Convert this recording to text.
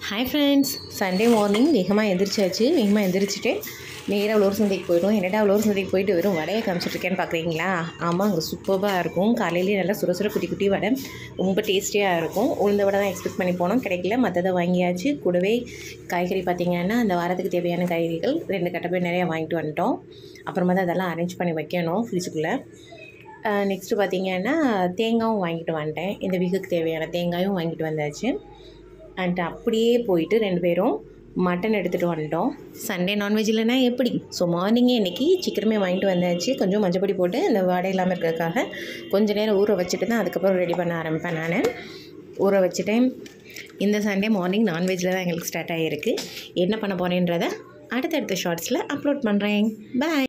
hi friends Sunday morning வேகமாக எந்திரிச்சாச்சு வேகமாக எந்திரிச்சிட்டு நேராக உழவர் சந்தைக்கு போயிடும் என்னடா உழவர் சந்தைக்கு போயிட்டு வெறும் வடையை காமிச்சிட்ருக்கேன்னு பார்க்குறீங்களா ஆமாம் அங்கே சூப்பராக இருக்கும் காலையிலேயே நல்லா சுட சுட குட்டி குட்டி வடை ரொம்ப டேஸ்டியாக இருக்கும் உளுந்த வடை தான் எக்ஸ்பெக்ட் பண்ணி போனோம் கிடைக்கல மற்றதை வாங்கியாச்சு கூடவே காய்கறி பார்த்திங்கன்னா அந்த வாரத்துக்கு தேவையான காய்கறிகள் ரெண்டு கட்டப்பை நிறையா வாங்கிட்டு வந்துட்டோம் அப்புறமா தான் அதெல்லாம் அரேஞ்ச் பண்ணி வைக்கணும் ஃப்ரிட்ஜுக்குள்ளே நெக்ஸ்ட்டு பார்த்தீங்கன்னா தேங்காயும் வாங்கிட்டு வந்துட்டேன் இந்த வீக்குக்கு தேவையான தேங்காயும் வாங்கிட்டு வந்தாச்சு அண்ட் அப்படியே போயிட்டு ரெண்டு பேரும் மட்டன் எடுத்துகிட்டு வந்துட்டோம் சண்டே நான்வெஜ் இல்லைனா எப்படி ஸோ மார்னிங்கே இன்றைக்கி சீக்கிரமே வாங்கிட்டு வந்தாச்சு கொஞ்சம் மஞ்சப்பொடி போட்டு அந்த வாடை இல்லாமல் இருக்கிறதுக்காக கொஞ்சம் நேரம் ஊற வச்சுட்டு தான் அதுக்கப்புறம் ரெடி பண்ண ஆரம்பிப்பேன் நான் ஊற வச்சுட்டேன் இந்த சண்டே மார்னிங் நான்வெஜ்ஜில் தான் எங்களுக்கு ஸ்டார்ட் ஆகிருக்கு என்ன பண்ண போகிறேன்றதை அடுத்தடுத்த ஷார்ட்ஸில் அப்லோட் பண்ணுறேன் பாய்